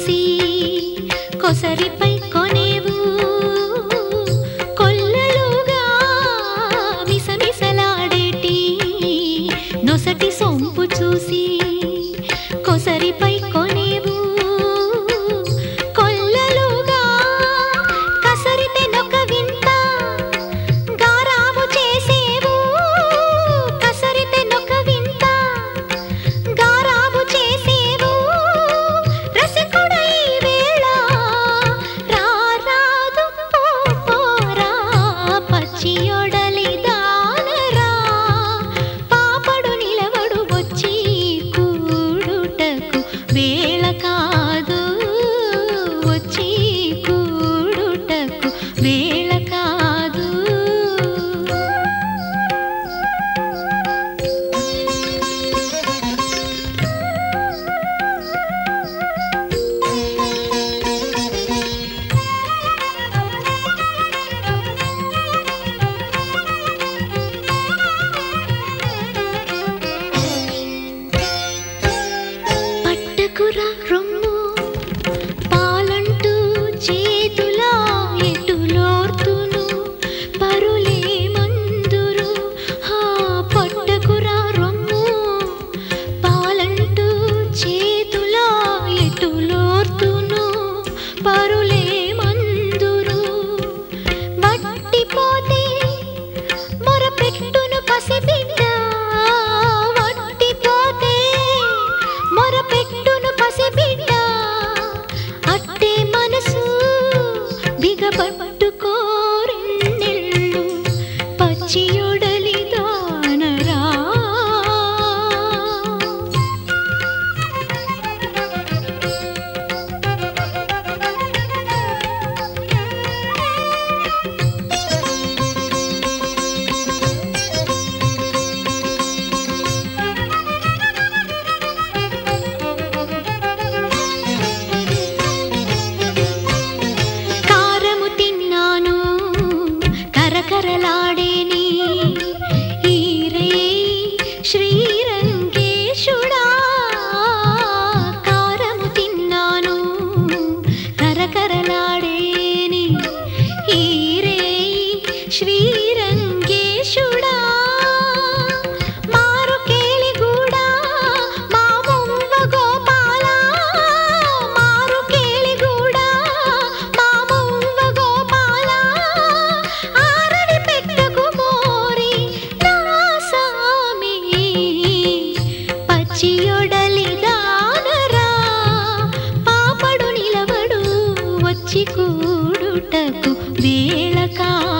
చూసి కొసరిపై కొనేవు కొల్లలుగా మిసమిసలాడేటి నొసటి సొంపు చూసి కొసరిపై కొనేవు కొల్లలుగా కసరితే నొక వింత గారాబు చేసేవు కసరితే నొక వింత గారాబు చేసేవు రసికుడై వేళ రారాదు పోరా పచ్చియొడలి దానరా పాపడు నిలవడు వచ్చి కూడుటకు వేళ కాదు వచ్చి కూడుటకు వేళ కాదు పట్టకుర రొమ్ము పాలంటూ చేతులా ఎటులోర్తును పరులే మందురు హా పట్టకుర రొమ్ము పాలంటూ చేతులా ఎటులోర్తును పరులే మందురు వట్టిపోతే మొరపెట్టును పసిబిడ్డ వట్టిపోతే మొరపెట్టును పసిబిడ్డ అట్టే మనసు బిగపట్టుకోరెన్నెళ్ళు పచ్చియొడలి దానరా కారము తిన్నాను కరకరలాడేని ఈరే శ్రీరంగేశుడా కారము తిన్నాను కరకరలాడేని ఈరే శ్రీరంగేశుడా మారు కేలిగూడా మా ముంవ గోపాల మారు కేలిగూడా మా ముంవ గోపాల ఆరడి పెట్టకు మోరి నా సామి పచ్చియొడలి దానరా పాపడు నిలవడు వచ్చి కూడుటకు వేళ కా